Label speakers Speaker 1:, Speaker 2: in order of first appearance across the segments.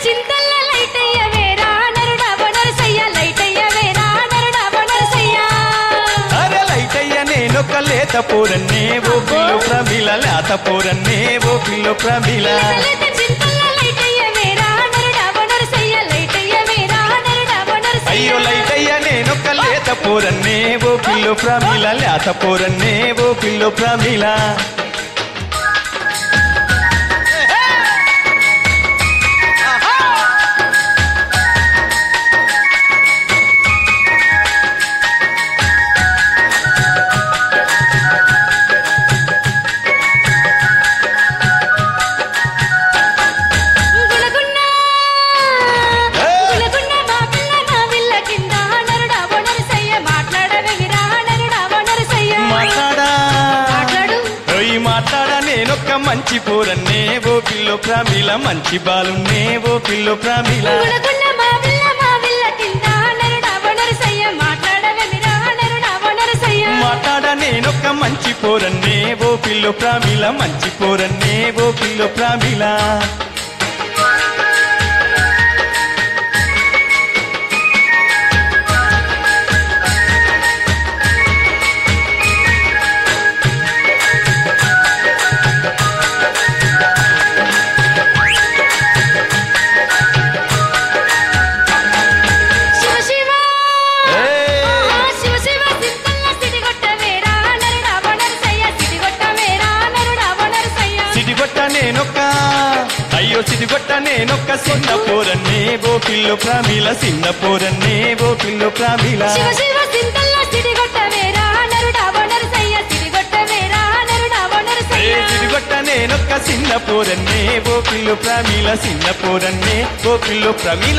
Speaker 1: చింతల్ల లైటయ్య వేరా నరుడా బొనరసయ్య లైటయ్య వేరా నరుడా బొనరసయ్య
Speaker 2: అరే లైటయ్య నేనొక లేత పోరన్నే ఓ పిల్లు ప్రమిల లేత పోరన్నే ఓ పిల్లు ప్రమిల
Speaker 1: లేత చింతల్ల లైటయ్య వేరా నరుడా బొనరసయ్య లైటయ్య వేరా నరుడా బొనరసయ్య
Speaker 2: అయ్యో లైటయ్య నేనొక లేత పోరన్నే ఓ పిల్లు ప్రమిల లేత పోరన్నే ఓ పిల్లు ప్రమిల
Speaker 1: గులగున్న గులగున్న మా పిల్ల నా విల్ల కింద నరుడా బొనరసయ్య మాట్లాడవే విరా నరుడా బొనరసయ్య
Speaker 2: మాట్లాడా
Speaker 1: మాట్లాడు
Speaker 2: ఓయ్ మాట్లాడా నేనొక్క మంచి పోరన్నే ఓ పిల్లు ప్రమిల మంచి బాలున్నే ఓ పిల్లు ప్రమిల
Speaker 1: గులగున్న మా విల్ల మా విల్ల కింద నరుడా బొనరసయ్య మాట్లాడవే విరా నరుడా బొనరసయ్య
Speaker 2: మాట్లాడా నేనొక్క మంచి పోరన్నే ఓ పిల్లు ప్రమిల మంచి పోరన్నే ఓ పిల్లు ప్రమిల
Speaker 1: శివ శివ
Speaker 2: ఏయ్!
Speaker 1: ఆ శివ శివ సింతల్ల సిడిగొట్ట వేరా నరుడా బొనరసయ్య సిడిగొట్ట వేరా నరుడా బొనరసయ్య
Speaker 2: సిడిగొట్ట నేనొక్క అయ్యో సిడిగొట్ట నేనొక్క చిన్న పోరన్నే ఓ పిల్లు ప్రమిల చిన్న పోరన్నే ఓ పిల్లు ప్రమిల
Speaker 1: శివ శివ సింతల్ల సిడిగొట్ట వేరా నరుడా బొనరసయ్య సిడిగొట్ట వేరా నరుడా
Speaker 2: ఏ
Speaker 1: బొనరసయ్య
Speaker 2: సిడిగొట్ట నేనొక్క చిన్న పోరన్నే ఓ పిల్లు ప్రమిల చిన్న పోరన్నే ఓ పిల్లు ప్రమిల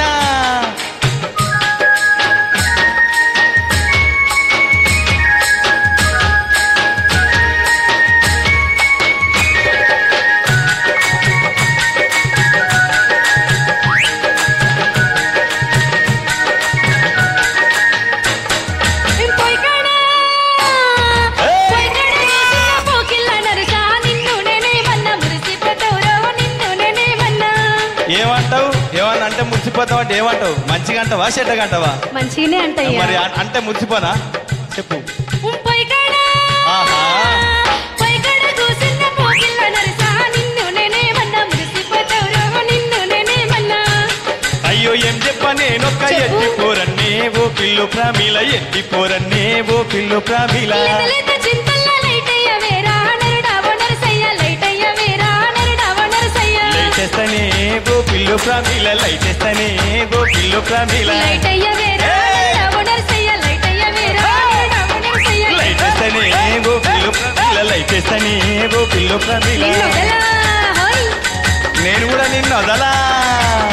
Speaker 1: పోయికాడ
Speaker 2: ఏయ్!
Speaker 1: పోయికాడ వేసిన పోకిళ్ళ నరుసా నిన్ను నేనేమన్నా మురిసిపోతావురో నిన్ను నేనేమన్నా
Speaker 2: ఏమంటావు ఏమన్నా అంటే మురిసిపోతావు అంటే ఏమంటావు మంచిగా అంటావా చెడ్డగా అంటావా
Speaker 1: మంచిగానే అంటయ్యా
Speaker 2: మరి అ- అంటే మురిసిపోనా చెప్పు
Speaker 1: పోయికాడ
Speaker 2: ఆహా
Speaker 1: పోయికాడ కూసిన పోకిళ్ళ నరుసా నిన్ను నేనేమన్నా మురిసిపోతావురో నిన్ను నేనేమన్నా
Speaker 2: అయ్యో ఏం చెప్ప నేనొక్క
Speaker 1: చెప్పు.
Speaker 2: ఎత్తి పోరన్నే ఓ పిల్లు ప్రమిల ఎత్తి పోరన్నే ఓ పిల్లు ప్రమిల
Speaker 1: లేత లేత చింతల్ల లైటయ్య వేరా నరుడా బొనరసయ్య లైటయ్య వేరా నరుడా బొనరసయ్య
Speaker 2: లైటేస్తనే ఓ పిల్లు ప్రమిల లైటేస్తనే ఓ పిల్లు ప్రమిల
Speaker 1: లైటయ్య వేరా
Speaker 2: ఏయ్!
Speaker 1: నరుడా బొనరసయ్య లైటయ్య వేరా నరుడా బొనరసయ్య
Speaker 2: లైటేస్తనే ఓ పిల్లు ప్రమిల లైటేస్తనే ఓ పిల్లు ప్రమిల
Speaker 1: నిన్ను వదలా, హోయ్.
Speaker 2: నేను కూడా నిన్ను వదలా